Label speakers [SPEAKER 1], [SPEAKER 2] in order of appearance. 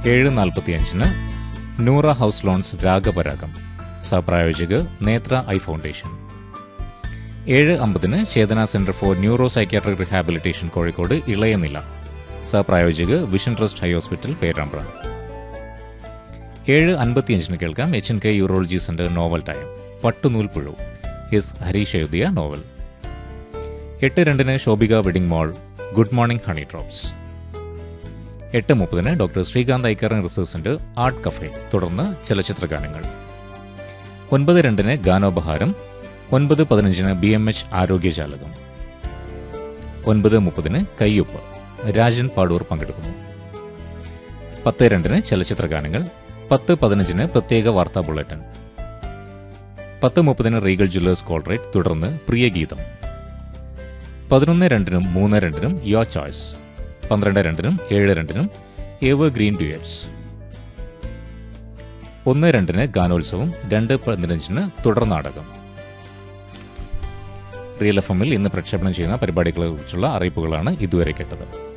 [SPEAKER 1] ഏഴ് നാൽപ്പത്തിയഞ്ചിന് Noora house loans രാഗപരാഗം സഹപ്രായോജക് നേത്ര ഐ ഫൗണ്ടേഷൻ ഏഴ് അമ്പതിന് Chethana centre for neuro psychiatric rehabilitation Kozhikode ഇളയനില സഹപ്രായോജക് vision trust high hospital Perambra ഏഴ് അൻപത്തിയഞ്ചിന് കേൾക്കാം H N K urology centre novel time Pattunool Puzhu S Hareesh എഴുതിയ നോവൽ എട്ട് രണ്ടിന് Sobhika wedding mall good morning honey drops എട്ട് മുപ്പതിന് ഡോക്ടർ ശ്രീകാന്ത് ഐക്കറൻ റിസർച്ച് സെന്റർ ആർട്ട് കഫേ തുടർന്ന് ചലച്ചിത്ര ഗാനങ്ങൾ ഒൻപത് രണ്ടിന് ഗാനോപഹാരം ഒൻപത് പതിനഞ്ചിന് ബി എം എച്ച് ആരോഗ്യജാലകം ഒൻപത് മുപ്പതിന് കയ്യൊപ്പ് രാജൻ പാടൂർ പങ്കെടുക്കുന്നു പത്ത് രണ്ടിന് ചലച്ചിത്ര ഗാനങ്ങൾ പത്ത് പതിനഞ്ചിന് പ്രത്യേക വാർത്താ ബുള്ളറ്റിൻ പത്ത് മുപ്പതിന് റീഗൽ ജ്വല്ലേഴ്സ് കോൾ റേറ്റ് തുടർന്ന് പ്രിയ ഗീതം പതിനൊന്ന് രണ്ടിനും മൂന്ന് രണ്ടിനും യോ ചോയ്സ് പന്ത്രണ്ട് രണ്ടിനും ഏഴ് രണ്ടിനും എവർ ഗ്രീൻ ഡ്യൂയറ്റ്സ് ഒന്ന് രണ്ടിന് ഗാനോത്സവം രണ്ട് പതിനഞ്ചിന് തുടർ നാടകം റിയൽ എഫ് എമ്മിൽ ഇന്ന് പ്രക്ഷേപണം ചെയ്യുന്ന പരിപാടികളെക്കുറിച്ചുള്ള അറിയിപ്പുകളാണ് ഇതുവരെ കേട്ടത്